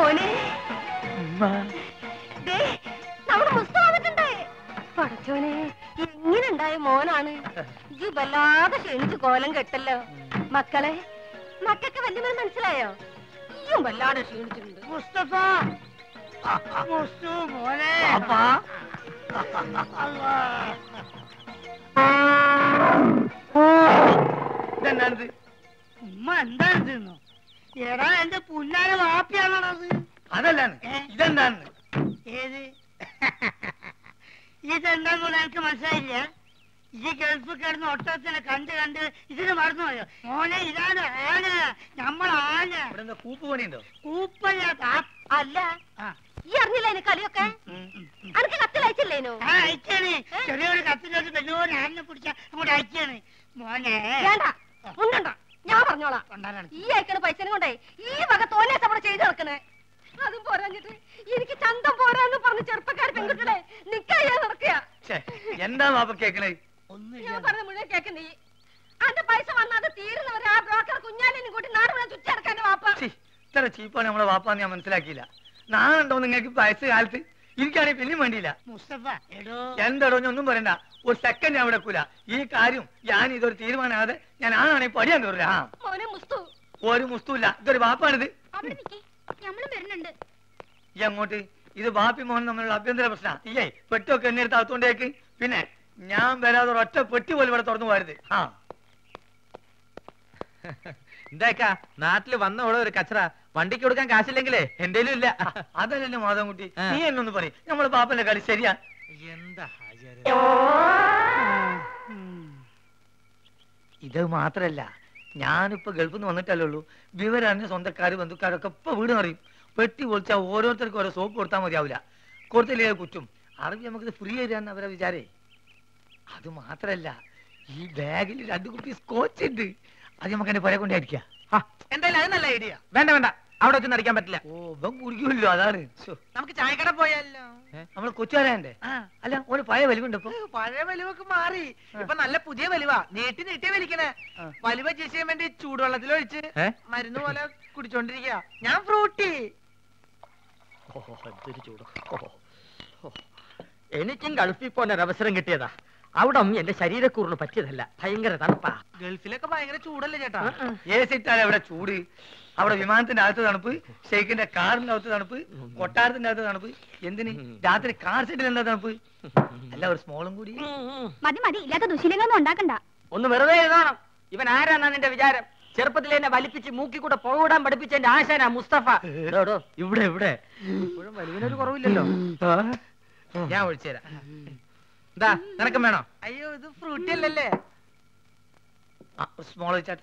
മോനെ ദേ, നമ്മുടെ മുസ്തു വന്നിട്ടുണ്ട് പടച്ചോനെ എങ്ങനെ ഉണ്ടായ മോനാണ് ഇത് വല്ലാതെ ക്ഷണിച്ച് കോലം കെട്ടല്ലോ മക്കളെ മക്കൾക്ക് വല്യമേ മനസ്സിലായോ ഈയും വല്ലാതെ ക്ഷീണിച്ചിട്ടുണ്ട് മുസ്തഫ മുസ്തു മോനെ ഇതെന്നാണിത് ഉമ്മ എന്താണ് തിന്നു എടാ എന്റെ പുല്ലാര വാപ്പിയാണത് അതല്ലാണ് ഇതെന്താണ് ഏത് ഇതെന്താന്ന് എനിക്ക് മനസ്സിലായില്ല ഈ ഗൾഫ് കിടന്ന് ഒട്ടത്തിനെ കണ്ട് കണ്ട് ഇതിന് മറന്നുപോയോ മോനെ ഇതാണ് ആന നമ്മൾ ആന ഇവിടെ എന്താ കൂപ്പ് പണിയുണ്ടോ കൂപ്പല്ല താ- അല്ല ആ. ഈ അറിഞ്ഞില്ല അതിന് കളിയൊക്കെ അനക്ക് കത്തിലയച്ചില്ലേനു ആ അയച്ചാണ് ചെറിയൊരു കത്തിലോട്ട് വലിയൊരു ആനിനെ പിടിച്ച അങ്ങോട്ട് അയച്ചാണ് മോനെ വേണ്ട ഉണ്ടണ്ട ഞാൻ പറഞ്ഞോളാം കൊണ്ടാരാണ് ഈ അയക്കണ പൈസനെ കൊണ്ടേ ഈ വക തോന്നിയ അവിടെ ചെയ്ത് നടക്കണേ അതും പോരാഞ്ഞിട്ട് എനിക്ക് ചന്തം പോരാന്ന് പറഞ്ഞ് ചെറുപ്പക്കാർ പെൺകുട്ടികളെ നിക്കാ നടക്കുക ഛേ, എന്താ വാപ്പ കേക്കണേ ഞാൻ പറഞ്ഞ മുഴുവൻ കേൾക്കണ്ടേ അന്റെ പൈസ വന്നാത് തീരുന്നവരെ ആ ബ്രോക്കർ കുഞ്ഞാലിനും കൂട്ടി നാട് മുഴുവൻ ചുറ്റിടക്കാന്റെ വാപ്പ ഛീ, ഇത്ര ചീപ്പാണ് നമ്മളെ വാപ്പാന്ന് ഞാൻ മനസ്സിലാക്കിയില്ല നാളുണ്ടോ നിങ്ങൾക്ക് വയസ്സ് കാലത്ത് എനിക്കാണെങ്കിൽ പിന്നെയും വേണ്ടിയില്ല മുസ്തഫ എടോ എന്താടോ ഞാൻ ഒന്നും പറയണ്ട ഒരു സെക്കൻഡ് ഞാൻ വിടക്കൂല ഈ കാര്യം ഞാൻ ഇതൊരു തീരുമാനമാകാതെ ഞാൻ ആണാണെങ്കിൽ പടിയാൻ കയറില്ല ആ മോനെ മുസ്തു ഒരു മുസ്തുല്ല ഇതൊരു വാപ്പാണിത് അവിടെ നിക്കേ നമ്മളും വരുന്നുണ്ട് ഈ അങ്ങോട്ട് ഇത് ബാപ്പി മോഹൻ തമ്മിലുള്ള അഭ്യന്തര പ്രശ്ന ഇയ്യേ പെട്ടൊക്കെ എന്നെ എടുത്ത് അകത്തോണ്ടേക്ക് പിന്നെ ഞാൻ വരാതെ ഒറ്റ പെട്ടി പോലും ഇവിടെ തുറന്നു പോരുത് ആ എന്താക്കാ നാട്ടില് വന്ന ഓളെ ഒരു കച്ചറ വണ്ടിക്ക് കൊടുക്കാൻ കാശില്ലെങ്കിലേ എന്തേലും ഇല്ല അതല്ലല്ലോ മാധവൻകുട്ടി ആ. നീ എന്നൊന്ന് പറയും നമ്മളെ ബാപ്പന്റെ കളി ശരിയാ എന്താ ഹാജര് ഇത് മാത്രല്ല ഞാനിപ്പോ ഗൾഫിൽ നിന്ന് വന്നിട്ടല്ലേ ഉള്ളൂ വിവരറിഞ്ഞ സ്വന്തക്കാര് ബന്ധുക്കാരൊക്കെ ഇപ്പൊ വീട് അറിയും പെട്ടി പൊളിച്ചാൽ ഓരോരുത്തർക്കും ഓരോ സോപ്പ് കൊടുത്താൽ മതിയാവില്ല കൊടുത്തില്ലേ കുറ്റും അറബി നമുക്കിത് ഫ്രീ തരാന്ന് അവരെ വിചാരേ അത് മാത്രല്ല ഈ ബാഗിൽ രണ്ട് കുപ്പി സ്കോച്ച് ഉണ്ട് അത് നമുക്ക് എന്റെ പുര കൊണ്ടായിരിക്കാം എന്തായാലും അത് നല്ല ഐഡിയ വേണ്ട വേണ്ട അവിടെ വെച്ച് നടിക്കാൻ പറ്റില്ല ഓ ഇവൻ കുടിക്കുമല്ലോ അതാണ് ശ്ശോ. നമുക്ക് ചായക്കട പോയാലോ നമ്മള് കൊച്ചുകാരൻ്റെ അല്ല ഓന് പഴയ വലിവുണ്ട് ഇപ്പൊ പഴയ വലിവൊക്കെ മാറി ഇപ്പൊ നല്ല പുതിയ വലിവ നീട്ടി നീട്ടി വലിക്കണേ ആ. വലിവ ചെയ്യാൻ വേണ്ടി ചൂടുവെള്ളത്തിൽ ഒഴിച്ച് മരുന്ന് പോലെ കുടിച്ചോണ്ടിരിക്കുക ഞാൻ ഫ്രൂട്ടി എനിക്കും ഗൾഫിൽ പോകാൻ ഒരു അവസരം കിട്ടിയതാ അവിടെ എന്റെ ശരീരക്കൂറിന് പറ്റിയതല്ല ഭയങ്കര തണുപ്പാ ഗൾഫിലൊക്കെ ഭയങ്കര ചൂടല്ലേ ചേട്ടാ എ സിട്ടാണ് അവിടെ ചൂട് അവിടെ വിമാനത്തിന്റെ അകത്ത് തണുപ്പ് ഷെയ്ഖിന്റെ കാറിന്റെ അകത്ത് തണുപ്പ് കൊട്ടാരത്തിന്റെ അകത്ത് തണുപ്പ് എന്തിന് രാത്രി കാർ സെറ്റിൽ എന്താ തണുപ്പ് അല്ല ഒരു സ്മോളും കൂടി മതി മതി ഇല്ലാത്ത ദുശീലങ്ങളൊന്നും ഉണ്ടാക്കണ്ട ഒന്ന് വെറുതെ എഴുതണം ഇവൻ ആരാന്നാ നിന്റെ വിചാരം ചെറുപ്പത്തിൽ എന്നെ വലിപ്പിച്ച് മൂക്കി കൂടെ പുകവിടാൻ പഠിപ്പിച്ച എന്റെ ആശാനാ മുസ്തഫ ഡോ, ഡോ, ഇവിടെ ഇവിടെ ഇപ്പോഴും വലിവിനൊരു കുറവില്ലല്ലോ ഞാൻ ഒഴിച്ചുതരാം എന്താ നിനക്കും വേണോ അയ്യോ ഇത് ഫ്രൂട്ടി അല്ലല്ലേ സ്മോൾ വെച്ചാട്ടെ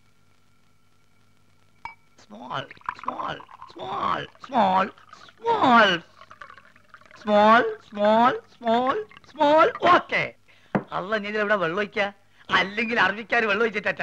small small small small small small small small small okay അല്ല ഞാൻ ഇവിടെ വെള്ളം ഒഴിക്ക അല്ലെങ്കിൽ അറബിക്കാർ വെള്ളം ഒഴിച്ചിട്ട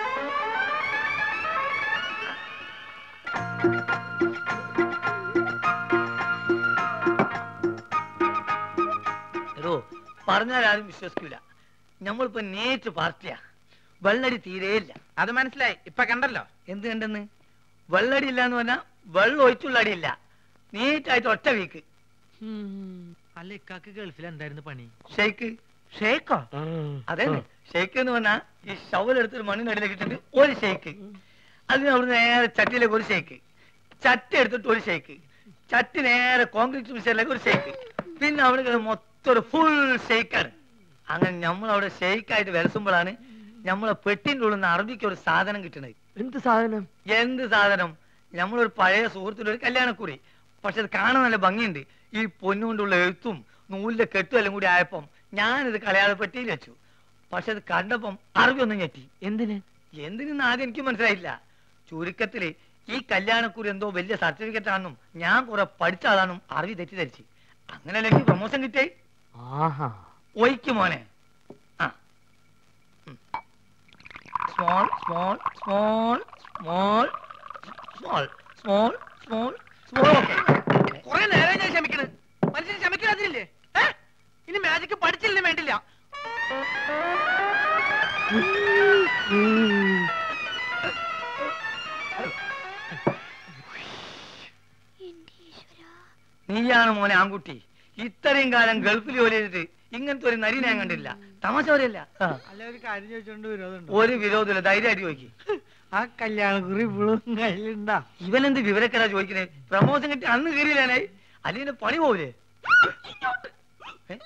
എടോ പറഞ്ഞാൽ ആരും വിശ്വസിക്കൂല നമ്മളിപ്പോ നേരിട്ട് പാർട്ടിയാ വെള്ളടി തീരെയില്ല അത് മനസ്സിലായി ഇപ്പൊ കണ്ടല്ലോ എന്ത് കണ്ടെന്ന് വെള്ളടി ഇല്ല എന്ന് പറഞ്ഞാൽ വെള്ളം ഒഴിച്ചുള്ള അടിയില്ല നീറ്റായിട്ട് ഒറ്റ വീക്ക് അല്ല ഇക്കാക്ക് ഗൾഫിൽ എന്തായിരുന്നു പണി ഷെയ്ക്ക് ഷേക്കോ അതെ ഷെയ്ക്ക് എന്ന് പറഞ്ഞാൽ ഈ ഷവലെടുത്തൊരു മണ്ണിനടിയിലേക്ക് ഇട്ടിട്ട് ഒരു ഷെയ്ക്ക് അതിന് അവിടെ നേരെ ചട്ടിയിലേക്ക് ഒരു ഷെയ്ക്ക് ചട്ടി എടുത്തിട്ട് ഒരു ഷെയ്ക്ക് ചട്ടി നേരെ കോൺക്രീറ്റ് മിക്സറിലേക്ക് ഒരു ഷെയ്ക്ക് പിന്നെ അവിടെ മൊത്തം ഒരു ഫുൾ ഷെയ്ക്കാണ് അങ്ങനെ നമ്മൾ അവിടെ ഷെയ്ക്കായിട്ട് വിലസുമ്പോഴാണ് നമ്മളെ പെട്ടിന്റെ ഉള്ളിൽ നിന്ന് അറബിക്ക് ഒരു സാധനം കിട്ടണത് എന്ത് സാധനം എന്ത് സാധനം നമ്മളൊരു പഴയ സുഹൃത്തിന്റെ ഒരു കല്യാണക്കുറി പക്ഷെ അത് കാണാൻ നല്ല ഭംഗിയുണ്ട് ഈ പൊന്നുകൊണ്ടുള്ള എഴുത്തും നൂലിന്റെ കെട്ടും എല്ലാം കൂടി ആയപ്പം ഞാനിത് കളയാതെ പെട്ടിയിൽ വെച്ചു പക്ഷെ അത് കണ്ടപ്പം അറബി ഒന്നും ഞെട്ടി എന്തിന് എന്തിനെന്ന് ആദ്യം എനിക്ക് മനസ്സിലായില്ല ചുരുക്കത്തില് ഈ കല്യാണക്കുറി എന്തോ വലിയ സർട്ടിഫിക്കറ്റ് ആണെന്നും ഞാൻ കുറെ പഠിച്ച ആളാണെന്നും അറിവി തെറ്റിദ്ധരിച്ച് അങ്ങനെയല്ലേ എനിക്ക് പ്രൊമോഷൻ കിട്ടിയേ ആഹാ ഒയ്ക്ക് മോനെ ആ small small small small small small small small okay കുറെ നേരം ഞാൻ ക്ഷമിക്കണ് മനുഷ്യൻ ക്ഷമിക്കാതില്ലേ ഇനി മാജിക് പഠിച്ചില്ലേ വേണ്ടില്ല നീയാണ് മോനെ ആൺകുട്ടി ഇത്രയും കാലം ഗൾഫിൽ ജോലി ചെയ്തിട്ട് ഇങ്ങനത്തെ ഒരു നരി ഞാൻ കണ്ടില്ല തമാശ പറയല്ല ആ. അല്ല ഒരു കാര്യം ചോദിച്ചോണ്ട് വിരോധമുണ്ടോ ഒരു വിരോധമില്ല ധൈര്യമായിട്ട് ചോദിക്കും ആ കല്യാണക്കുറി ഇപ്പോഴും കയ്യിലുണ്ടാ ഇവനെന്ത് വിവരക്കേടാ ചോദിക്കണേ പ്രമോഷൻ കിട്ടി അന്ന് കയറിയില്ലാനായി അല്ലെങ്കിൽ പണി പോവില്ലേ ഏ?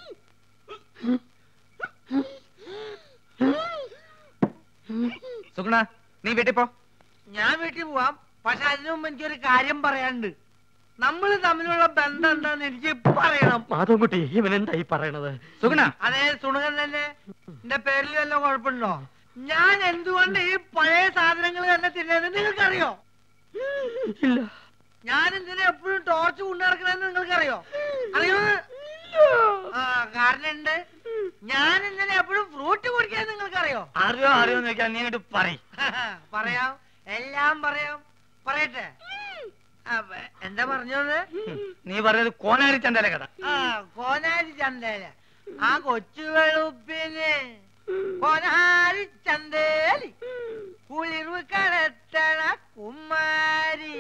സുഗുണ നീ വീട്ടിൽ പോ ഞാൻ വീട്ടിൽ പോവാം പക്ഷെ അതിനു മുമ്പ് എനിക്കൊരു കാര്യം പറയാനുണ്ട് നമ്മൾ തമ്മിലുള്ള ബന്ധം എന്താന്ന് എനിക്ക് പറയണം മാധവൻകുട്ടി ഇവൻ എന്തായി പറയണത് സുഗുണ അതേ സുണകൻ തന്നെ എന്റെ പേരിൽ വല്ല കുഴപ്പമുണ്ടോ ഞാൻ എന്തുകൊണ്ട് ഈ പഴയ സാധനങ്ങൾ തന്നെ തിന്നുന്നത് നിങ്ങൾക്കറിയോ ഇല്ല ഞാൻ എന്തിനാ എപ്പോഴും ടോർച്ച് കൊണ്ടു നടക്കണെന്ന് നിങ്ങൾക്കറിയോ അറിയോ ആ കാരണം ഉണ്ട് ഞാൻ എന്തിനാ എപ്പോഴും ഫ്രൂട്ട് കുടിക്കാൻ നിങ്ങൾക്കറിയോ അറിയോ അറിയോ എന്ന് ചോദിക്കാൻ നീ അങ്ങോട്ട് പറയും പറയാം എല്ലാം പറയാം പറയട്ടെ അപ്പൊ എന്താ പറഞ്ഞത് നീ പറഞ്ഞത് കോനാരി ചന്തല കഥ ആ കോനാരി ചന്തേല ആ കൊച്ചു വെളുപ്പിന് കോനാരി ചന്തേലി കുളിർവ് കടത്തണ കുമാരി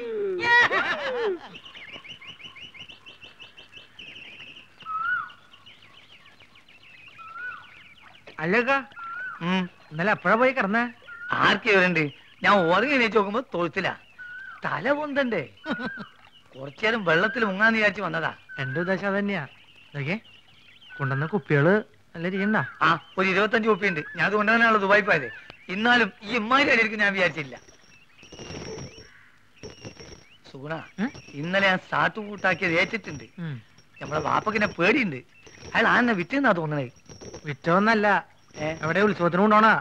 അല്ലക്ക ഉം. ഇന്നലെ എപ്പോഴാ പോയി കിടന്നേ ആർക്ക് ഇവരുണ്ട് ഞാൻ ഉറങ്ങി എണീച്ച് നോക്കുമ്പോ തൊഴുത്തില്ല തല പൊന്തണ്ടേ കുറച്ചേരം വെള്ളത്തിൽ മുങ്ങാന്ന് വിചാരിച്ച് വന്നതാ എന്റെ ഉദ്ദേശം അതന്നെയാ നോക്കിയേ കൊണ്ടുവന്ന കുപ്പികള് നല്ല ഇരിക്കണ്ട ആ ഒരു ഇരുപത്തഞ്ച് കുപ്പിയുണ്ട് ഞാൻ അത് കൊണ്ടുവന്നാണല്ലോ ദുബായി പോയത് എന്നാലും ഈ ഇമ്മാരി അടിയിരിക്കും ഞാൻ വിചാരിച്ചില്ല സുഗുണ ഉം? ഇന്നലെ ഞാൻ സാട്ടു കൂട്ടാക്കിയത് ഏറ്റിട്ടുണ്ട് ഉം. നമ്മളെ വാപ്പക്കിനെ പേടിയുണ്ട് അയാൾ ആന്നെ വിറ്റെന്നാ തോന്നണേ വിറ്റോന്നല്ല ഏ? എവിടെ ഉത്സവത്തിന് കൊണ്ടോണാ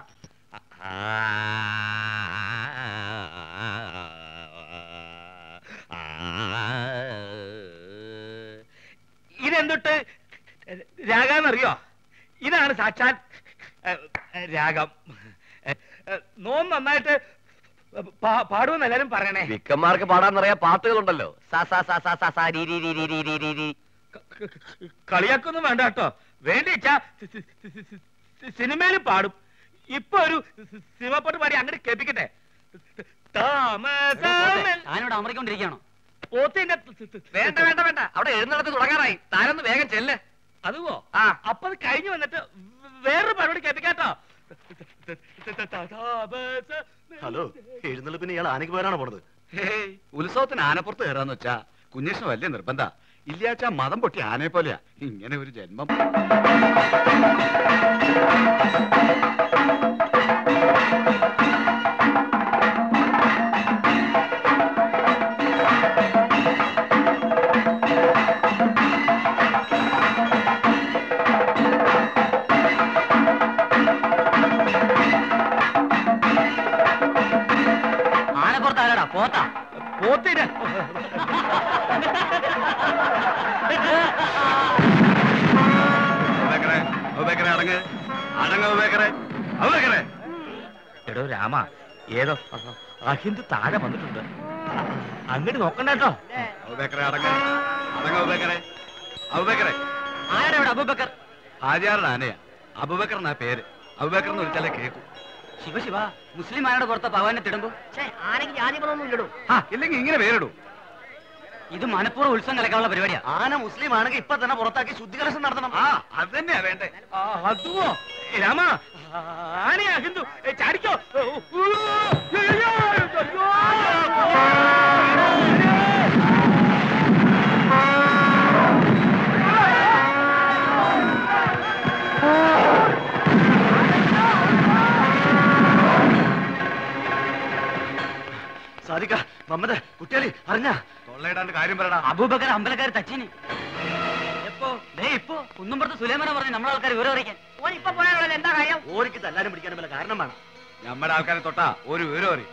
ഇതെന്തൊട്ട് രാഗാന്നറിയോ ഇതാണ് സാക്ഷാൽ ഏ, ഏ, രാഗം ഏ, ഏ, നോം നന്നായിട്ട് പാ- പാടുമെന്ന് എല്ലാരും പറയണേ വിക്കന്മാർക്ക് പാടാന്നറിയാ പാട്ടുകളുണ്ടല്ലോ സ സ സ സ സ സ രി രി രി രി രി രി രി രി. കളിയാക്കൊന്നും വേണ്ട കേട്ടോ വേണ്ടിച്ചാ സിനിമയിൽ പാടും ഇപ്പൊ ഒരു സിനിമപ്പാട്ട് പാടി അങ്ങോട്ട് കേൾപ്പിക്കട്ടെ താമസമൽ- ഞാനിവിടെ അമറിക്കൊണ്ടിരിക്കുകയാണോ പോത്തിന്റെ വേണ്ട വേണ്ട വേണ്ട അവിടെ എഴുന്നള്ളത്ത് തുടങ്ങാറായി താനൊന്ന് വേഗം ചെല്ല് അതുവോ ആ അപ്പൊ അത് കഴിഞ്ഞു വന്നിട്ട് വേറൊരു പരിപാടി കേൾപ്പിക്കാട്ടോ ഹലോ എഴുന്നള്ളിപ്പിന് ഇയാൾ ആനയ്ക്ക് പേരാണ് പോണത് ഹേയ്, ഉത്സവത്തിന് ആനപ്പുറത്ത് കയറാന്ന് വെച്ചാ കുഞ്ഞേഷന് വലിയ നിർബന്ധ ഇല്ലാച്ചാ മതം പൊട്ടി ആനയെ പോലെയാ ഇങ്ങനെ ഒരു ജന്മം ആനപ്പുറത്ത് ആരാടാ പോത്താ പോത്തിന് അടങ്ങ് അടങ്ങ് ഉപേക്കറെ ഉപേക്കറെ എടോ രാമ ഏതോ അഹിന്ദു താഴെ വന്നിട്ടുണ്ട് അങ്ങോട്ട് നോക്കണ്ട കേട്ടോ ഉപേക്കറെ അടങ്ങ് അടങ്ങ് ഉപേക്കറെ അബുബക്കറെ ആരാടാ ഇവിടെ അബൂബക്കർ ഹാജിയാറുടെ ആനയാ അബുബക്കർ എന്നാ പേര് അബുബക്കർ എന്ന് വിളിച്ചാലേ കേൾക്കും ശിവ ശിവ മുസ്ലിം ആനയുടെ പുറത്ത് ഭഗവാനെ തിടുമ്പോ ആനയ്ക്ക് ജാതി മതമൊന്നും ഇല്ലടോ ആ ഇല്ലെങ്കിൽ ഇങ്ങനെ പേരിടൂ ഇത് മനഃപൂർവ്വം ഉത്സവം കലക്കാനുള്ള പരിപാടിയാ ആന മുസ്ലിം ആണെങ്കിൽ ഇപ്പൊ തന്നെ പുറത്താക്കി ശുദ്ധികലശം നടത്തണം ആ അത് തന്നെയാ വേണ്ടേ ആ, അതുവോ രാമ ആനയാ ഹിന്ദു ഏ, ചാടിക്കോ ഊ, അയ്യോ, അയ്യോ. സാധിക്ക മമ്മദ് കുട്ടികളി അറിഞ്ഞ തൊള്ളയിടാണ്ട് കാര്യം പറയടാ അബൂബക്കർ അമ്പലക്കാർ തച്ചിന് എപ്പോ ദേ ഇപ്പോ കുന്നുംപുറത്ത് സുലൈമാന പറഞ്ഞ് നമ്മളെ ആൾക്കാർ വിവരം അറിയിക്കാൻ ഓൻ ഇപ്പൊ പോയാലുള്ള എന്താ കാര്യം ഓരിക്ക് തല്ലാനും പിടിക്കാനും വല്ല കാരണം വേണം നമ്മുടെ ആൾക്കാരെ തൊട്ടാ ഒരു വിവരം അറിയും